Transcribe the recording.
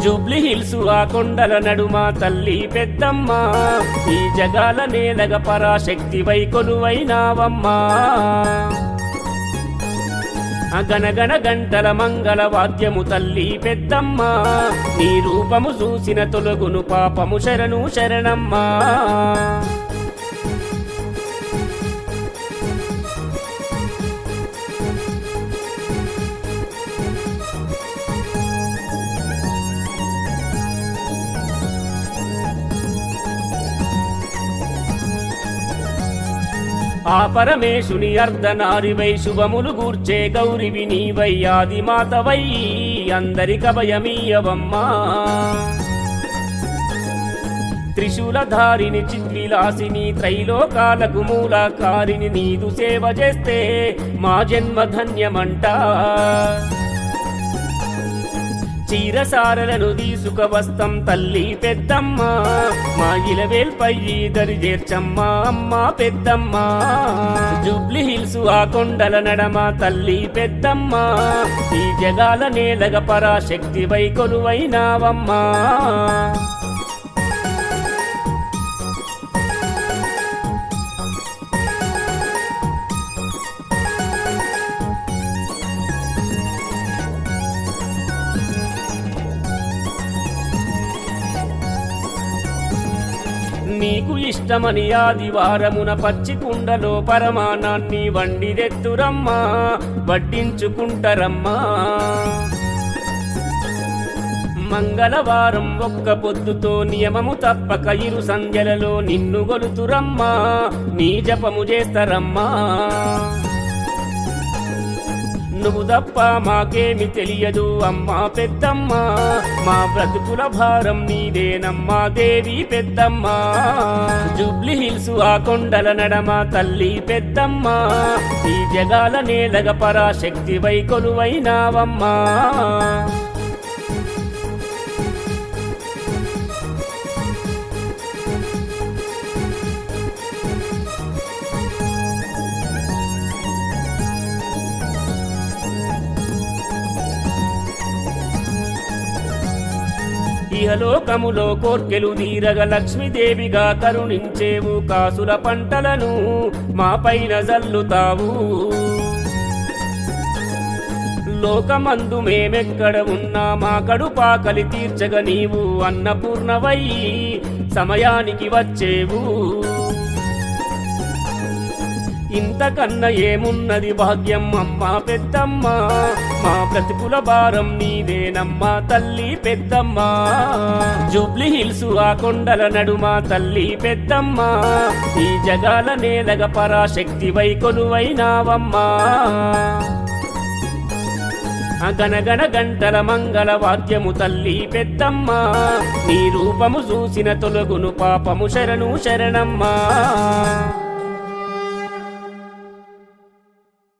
Jubilee hills ఆ కొండల నడుమ తల్లి పెద్దమ్మ ఈ జగాల నేలగ పరాశక్తి వై కొలువైనావమ్మా అగనగన గంటల మంగళ వాద్యము తల్లి పెద్దమ్మ నీ రూపము చూసిన తొలగును పాపము శరణు శరణమ్మా ఆ పరమేశుని అర్ధనారివై శుభములు గూర్చే గౌరివి నీవై ఆది మాతవై అందరికభయమీయవమ్మా త్రిశూలధారిని చిద్విలాసిని త్రైలోకాలకు మూలకారిని నీదు సేవ చేస్తే మా జన్మ ధన్యమంటా చీరసారలను తీసుక వస్తం తల్లి పెద్దమ్మ మా ఇలవేల్పై దరి చేర్చమ్మ అమ్మ పెద్దమ్మ జూబ్లీ హిల్స్ ఆ కొండల నడమ తల్లి పెద్దమ్మ ఈ జగాల నేలగ పరాశక్తి వై కొలువైనావమ్మా నీకు ఇష్టమని ఆదివారమున పచ్చి కుండలో పరమానాన్ని వండిదెత్తురమ్మా వడ్డించుకుంటరమ్మా మంగళవారం ఒక్క పొద్దుతో నియమము తప్పక ఇరు సంధ్యలలో నిన్ను గొలుతురమ్మా నీ జపము చేస్తారమ్మా నువ్వు తప్ప మాకేమి తెలియదు అమ్మా పెద్దమ్మ మా బ్రతుకుల భారం నీదేనమ్మా దేవి పెద్దమ్మ జూబ్లీ హిల్స్ ఆ కొండల నడమ తల్లి పెద్దమ్మ ఈ జగాల నేలగ పరాశక్తి వై కొలువైనావమ్మా ఇహలోకములో కోర్కెలు తీరగ లక్ష్మీదేవిగా కరుణించేవు కాసుల పంటలను మా పైన జల్లుతావు లోకమందు మేమెక్కడ ఉన్నా మా కడుపాకలి తీర్చగ నీవు అన్నపూర్ణవై సమయానికి వచ్చేవు ఇంతకన్నా ఏమున్నది భాగ్యం అమ్మా పెద్దమ్మ మా బ్రతుకుల భారం నీదేనమ్మా తల్లి పెద్దమ్మ జూబ్లీ హిల్స్ ఆ కొండల నడుమ తల్లి పెద్దమ్మ ఈ జగాల నేలగ పరాశక్తి వై కొలువైనావమ్మా గనగన గంటల మంగళ వాద్యము తల్లి పెద్దమ్మ నీ రూపము చూసిన తొలగును పాపము శరణు శరణమ్మా